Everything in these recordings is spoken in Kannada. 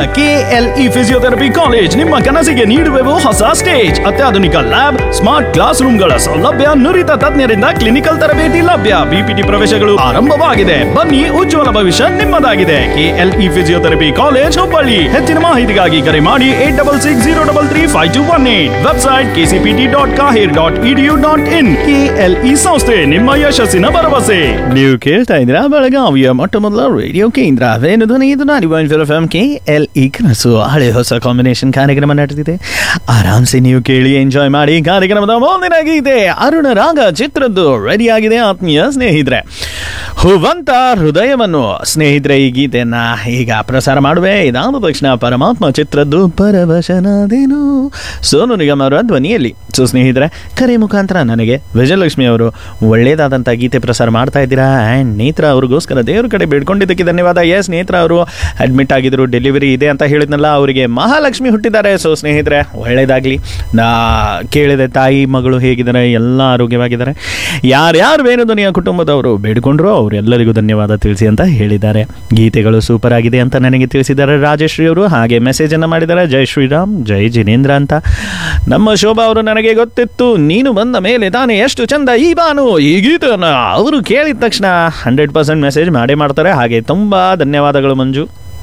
ಕೆಎಲ್ಇ ಫಿಸಿಯೋಥೆರಪಿ ಕಾಲೇಜ್ ನಿಮ್ಮ ಕನಸಿಗೆ ನೀಡುವೆವು ಹೊಸ ಸ್ಟೇಜ್ ಅತ್ಯಾಧುನಿಕ ಲ್ಯಾಬ್ ಸ್ಮಾರ್ಟ್ ಕ್ಲಾಸ್ ರೂಮ್ಗಳ ಸೌಲಭ್ಯ ನುರಿತ ತಜ್ಞರಿಂದ ಕ್ಲಿನಿಕಲ್ ತರಬೇತಿ ಲಭ್ಯ ಬಿಪಿಟಿ ಪ್ರವೇಶಗಳು ಆರಂಭವಾಗಿದೆ ಬನ್ನಿ ಉಜ್ವಲ ಭವಿಷ್ಯ ನಿಮ್ಮದಾಗಿದೆ ಕೆಎಲ್ಇ ಫಿಸಿಯೋಥೆರಪಿ ಕಾಲೇಜ್ ಹುಬ್ಬಳ್ಳಿ ಹೆಚ್ಚಿನ ಮಾಹಿತಿಗಾಗಿ ಕರೆ ಮಾಡಿ eight double six zero double three five two one eight website KCPT dot kaher dot edu dot in KLE ಸಂಸ್ಥೆ ನಿಮ್ಮ ಯಶಸ್ಸಿನ ಭರವಸೆ ನೀವು ಕೇಳ್ತಾ ಇದ್ದೀರಾ ಬೆಳಗಾವಿಯ ಮೊಟ್ಟ ಮೊದಲ ರೇಡಿಯೋ ಕೇಂದ್ರ ವೇಣು ಧ್ವನಿ ಇದು ನಾನು F M K L E ಕನಸು ಹಳೆ ಹೊಸ ಕಾಂಬಿನೇಷನ್ ಕಾರ್ಯಕ್ರಮ ನಡೆದಿದೆ ಆರಾಮ್ಸೆ ನೀವು ಕೇಳಿ ಎಂಜಾಯ್ ಮಾಡಿ ಕಾರ್ಯಕ್ರಮದ ಮುಂದಿನ ಗೀತೆ ಅರುಣ ರಾಗ ಚಿತ್ರದ್ದು ರೆಡಿ ಆಗಿದೆ ಆತ್ಮೀಯ ಸ್ನೇಹಿತರೆ ಹೂವಂತ ಹೃದಯವನ್ನು ಸ್ನೇಹಿತರೆ ಈ ಗೀತೆಯನ್ನ ಈಗ ಪ್ರಸಾರ ಮಾಡುವೆ ಇದಾದ ತಕ್ಷಣ ಪರಮಾತ್ಮ ಚಿತ್ರದ್ದು ಪರವಶನಾದೇನು ಸೋನು ನಿಗಮ್ ಅವರ ಧ್ವನಿಯಲ್ಲಿ ಸೊ ಸ್ನೇಹಿತರೆ ಕರೆ ಮುಖಾಂತರ ನನಗೆ ವಿಜಯಲಕ್ಷ್ಮಿ ಅವರು ಒಳ್ಳೆಯದಾದಂಥ ಗೀತೆ ಪ್ರಸಾರ ಮಾಡ್ತಾ ಇದ್ದೀರಾ ಆ್ಯಂಡ್ ನೇತ್ರ ಅವ್ರಿಗೋಸ್ಕರ ದೇವ್ರ ಕಡೆ ಬೇಡ್ಕೊಂಡಿದ್ದಕ್ಕೆ ಧನ್ಯವಾದ ಎಸ್ ನೇತ್ರ ಅವರು ಅಡ್ಮಿಟ್ ಆಗಿದ್ರು ಡೆಲಿವರಿ ಇದೆ ಅಂತ ಹೇಳಿದ್ನಲ್ಲ ಅವರಿಗೆ ಮಹಾಲಕ್ಷ್ಮಿ ಹುಟ್ಟಿದ್ದಾರೆ ಸೊ ಸ್ನೇಹಿತರೆ ಒಳ್ಳೆಯದಾಗಲಿ ನಾ ಕೇಳಿದೆ ತಾಯಿ ಮಗಳು ಹೇಗಿದ್ದಾರೆ ಎಲ್ಲ ಆರೋಗ್ಯವಾಗಿದ್ದಾರೆ ಯಾರ್ಯಾರು ಬೇರೆ ಧ್ವನಿಯ ಕುಟುಂಬದವರು ಬೇಡ್ಕೊಂಡ್ರು ಅವರೆಲ್ಲರಿಗೂ ಧನ್ಯವಾದ ತಿಳಿಸಿ ಅಂತ ಹೇಳಿದ್ದಾರೆ ಗೀತೆಗಳು ಸೂಪರ್ ಆಗಿದೆ ಅಂತ ನನಗೆ ತಿಳಿಸಿದ್ದಾರೆ ರಾಜಶ್ರೀ ಅವರು ಹಾಗೆ ಮೆಸೇಜ್ ಅನ್ನು ಮಾಡಿದ್ದಾರೆ ಜೈ ಶ್ರೀರಾಮ್ ಜೈ ಜಿನೇಂದ್ರ ಅಂತ ನಮ್ಮ ಶೋಭಾ ಅವರು ನನಗೆ ಗೊತ್ತಿತ್ತು ನೀನು ಬಂದ ಮೇಲೆ ತಾನೇ ಎಷ್ಟು ಚಂದ ಈ ಬಾನು ಈ ಗೀತೆಯನ್ನು ಅವರು ಕೇಳಿದ ತಕ್ಷಣ ಹಂಡ್ರೆಡ್ ಪರ್ಸೆಂಟ್ ಮೆಸೇಜ್ ಮಾಡೇ ಮಾಡ್ತಾರೆ ಹಾಗೆ ತುಂಬ ಧನ್ಯವಾದಗಳು ಮಂಜು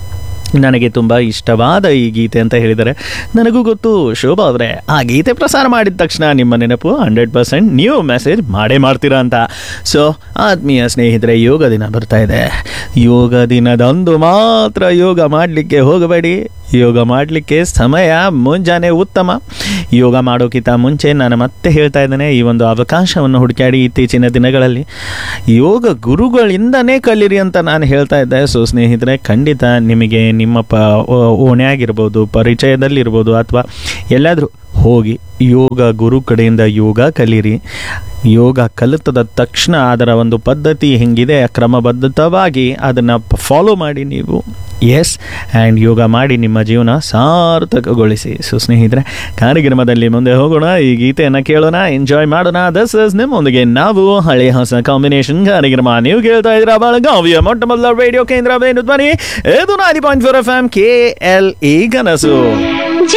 ನನಗೆ ತುಂಬ ಇಷ್ಟವಾದ ಈ ಗೀತೆ ಅಂತ ಹೇಳಿದರೆ ನನಗೂ ಗೊತ್ತು ಶೋಭಾ ಅವರೇ ಆ ಗೀತೆ ಪ್ರಸಾರ ಮಾಡಿದ ತಕ್ಷಣ ನಿಮ್ಮ ನೆನಪು ಹಂಡ್ರೆಡ್ ಪರ್ಸೆಂಟ್ ನೀವು ಮೆಸೇಜ್ ಮಾಡೇ ಮಾಡ್ತೀರಾ ಅಂತ ಸೊ ಆತ್ಮೀಯ ಸ್ನೇಹಿತರೆ ಯೋಗ ದಿನ ಬರ್ತಾ ಇದೆ ಯೋಗ ದಿನದಂದು ಮಾತ್ರ ಯೋಗ ಮಾಡಲಿಕ್ಕೆ ಹೋಗಬೇಡಿ ಯೋಗ ಮಾಡಲಿಕ್ಕೆ ಸಮಯ ಮುಂಜಾನೆ ಉತ್ತಮ ಯೋಗ ಮಾಡೋಕ್ಕಿಂತ ಮುಂಚೆ ನಾನು ಮತ್ತೆ ಹೇಳ್ತಾ ಇದ್ದೇನೆ ಈ ಒಂದು ಅವಕಾಶವನ್ನು ಹುಡುಕಾಡಿ ಇತ್ತೀಚಿನ ದಿನಗಳಲ್ಲಿ ಯೋಗ ಗುರುಗಳಿಂದನೇ ಕಲೀರಿ ಅಂತ ನಾನು ಹೇಳ್ತಾ ಇದ್ದೆ ಸೊ ಸ್ನೇಹಿತರೆ ಖಂಡಿತ ನಿಮಗೆ ನಿಮ್ಮ ಪ ಓ- ಓಣ್ಯಾಗಿರ್ಬೋದು ಪರಿಚಯದಲ್ಲಿರ್ಬೋದು ಅಥವಾ ಎಲ್ಲಾದರೂ ಹೋಗಿ ಯೋಗ ಗುರು ಕಡೆಯಿಂದ ಯೋಗ ಕಲೀರಿ ಯೋಗ ಕಲಿತದ ತಕ್ಷಣ ಅದರ ಒಂದು ಪದ್ಧತಿ ಹೆಂಗಿದೆ ಕ್ರಮಬದ್ಧವಾಗಿ ಅದನ್ನು ಫಾಲೋ ಮಾಡಿ ನೀವು ಎಸ್ ಆ್ಯಂಡ್ ಯೋಗ ಮಾಡಿ ನಿಮ್ಮ ಜೀವನ ಸಾರ್ಥಕಗೊಳಿಸಿ ಸೊ ಸ್ನೇಹಿತರೆ ಕಾರ್ಯಕ್ರಮದಲ್ಲಿ ಮುಂದೆ ಹೋಗೋಣ ಈ ಗೀತೆಯನ್ನು ಕೇಳೋಣ ಎಂಜಾಯ್ ಮಾಡೋಣ ದಸ್ ಇಸ್ ನಿಮ್ಮೊಂದಿಗೆ ನಾವು ಹಳೆ ಹೊಸ ಕಾಂಬಿನೇಷನ್ ಕಾರ್ಯಕ್ರಮ ನೀವು ಕೇಳ್ತಾ ಇದ್ದೀರಾ ಬೆಳಗಾವಿಯ ಮೊಟ್ಟ ಮೊದಲ ರೇಡಿಯೋ ಕೇಂದ್ರ ವೇಣು ಧ್ವನಿ ಇದು ninety point four F M K L E ಕನಸು